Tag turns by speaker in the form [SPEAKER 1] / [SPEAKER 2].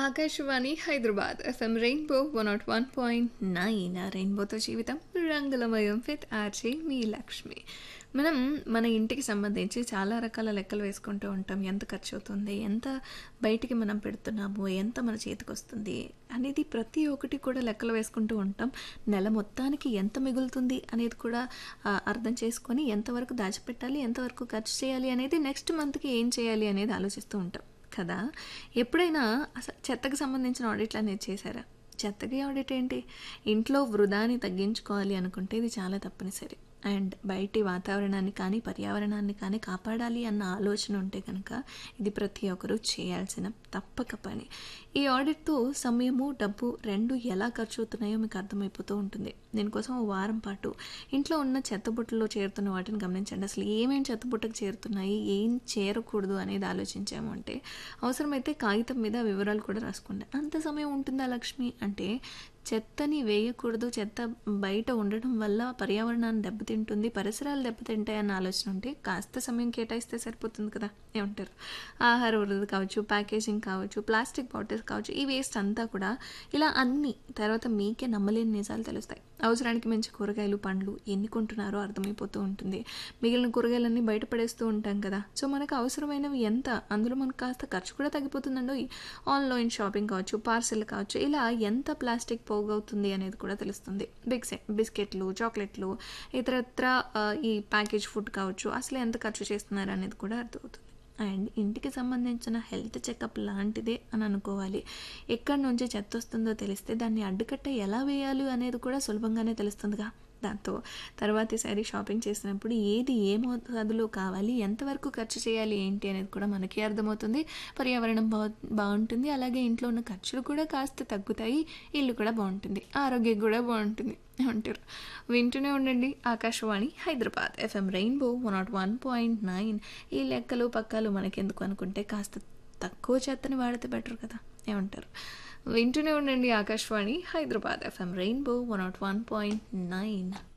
[SPEAKER 1] Akashvani Hyderabad FM Rainbow one nought one point nine రెయిన్బోతో జీవితం రంగులమయం విత్ ఆర్జే మీ లక్ష్మి మనం మన ఇంటికి సంబంధించి చాలా రకాల లెక్కలు వేసుకుంటూ ఉంటాం ఎంత ఖర్చు అవుతుంది ఎంత బయటికి మనం పెడుతున్నాము ఎంత మన చేతికి వస్తుంది అనేది ప్రతి ఒక్కటి కూడా లెక్కలు వేసుకుంటూ ఉంటాం నెల మొత్తానికి ఎంత మిగులుతుంది అనేది కూడా ఆ, అర్థం చేసుకొని ఎంతవరకు దాచిపెట్టాలి ఎంతవరకు ఖర్చు చేయాలి అనేది నెక్స్ట్ మంత్కి ఏం చేయాలి అనేది ఆలోచిస్తూ ఉంటాం కదా ఎప్పుడైనా అసలు చెత్తకు సంబంధించిన ఆడిట్లు అనేది చేశారా చెత్తకి ఆడిట్ ఏంటి ఇంట్లో వృధాని తగ్గించుకోవాలి అనుకుంటే ఇది చాలా తప్పనిసరి అండ్ బయటి వాతావరణాన్ని కానీ పర్యావరణాన్ని కానీ కాపాడాలి అన్న ఆలోచన ఉంటే కనుక ఇది ప్రతి ఒక్కరూ చేయాల్సిన తప్పక పని ఈ ఆడిట్తో సమయము డబ్బు రెండు ఎలా ఖర్చు అవుతున్నాయో మీకు అర్థమైపోతూ ఉంటుంది దీనికోసం ఓ వారం పాటు ఇంట్లో ఉన్న చెత్తబుట్టలో చేరుతున్న వాటిని గమనించండి అసలు ఏమేమి చెత్తబుట్టకు చేరుతున్నాయి ఏం చేరకూడదు అనేది ఆలోచించాము అంటే అవసరమైతే కాగితం మీద వివరాలు కూడా రాసుకోండి అంత సమయం ఉంటుందా లక్ష్మి అంటే చెత్తని వేయకూడదు చెత్త బయట ఉండడం వల్ల పర్యావరణాన్ని దెబ్బతింటుంది పరిసరాలు దెబ్బతింటాయి అన్న ఆలోచన ఉంటే కాస్త సమయం కేటాయిస్తే సరిపోతుంది కదా ఏమంటారు ఆహార వృద్ధి కావచ్చు ప్యాకేజింగ్ కావచ్చు ప్లాస్టిక్ బాటిల్స్ కావచ్చు ఈ వేస్ట్ అంతా కూడా ఇలా అన్ని తర్వాత మీకే నమ్మలేని నిజాలు తెలుస్తాయి అవసరానికి మించి కూరగాయలు పండ్లు ఎన్ని కొంటున్నారో అర్థమైపోతూ ఉంటుంది మిగిలిన కూరగాయలన్నీ బయట పడేస్తూ ఉంటాం కదా సో మనకు అవసరమైనవి ఎంత అందులో మనకు కాస్త ఖర్చు కూడా తగ్గిపోతుందండి ఆన్లైన్ షాపింగ్ కావచ్చు పార్సెల్ కావచ్చు ఇలా ఎంత ప్లాస్టిక్ పోగవుతుంది అనేది కూడా తెలుస్తుంది బిగ్సె బిస్కెట్లు చాక్లెట్లు ఇతరత్ర ఆ, ఈ ప్యాకేజ్ ఫుడ్ కావచ్చు అసలు ఎంత ఖర్చు చేస్తున్నారు అనేది కూడా అర్థమవుతుంది అండ్ ఇంటికి సంబంధించిన హెల్త్ చెకప్ లాంటిదే అని అనుకోవాలి ఎక్కడి నుంచి చెత్త వస్తుందో తెలిస్తే దాన్ని అడ్డుకట్ట ఎలా వేయాలి అనేది కూడా సులభంగానే తెలుస్తుందిగా దాంతో తర్వాతిసారి షాపింగ్ చేసినప్పుడు ఏది ఏ మోతాదులో కావాలి ఎంతవరకు ఖర్చు చేయాలి ఏంటి అనేది కూడా మనకి అర్థమవుతుంది పర్యావరణం బా బాగుంటుంది అలాగే ఇంట్లో ఉన్న ఖర్చులు కూడా కాస్త తగ్గుతాయి ఇల్లు కూడా బాగుంటుంది ఆరోగ్యం కూడా బాగుంటుంది అంటారు వింటూనే ఉండండి Akashvani Hyderabad FM Rainbow one nought one point nine ఈ లెక్కలు పక్కలు మనకెందుకు అనుకుంటే కాస్త తక్కువ చెత్తని వాడితే బెటర్ కదా ఏమంటారు వింటూనే ఉండండి Akashvani Hyderabad FM Rainbow one nought one point nine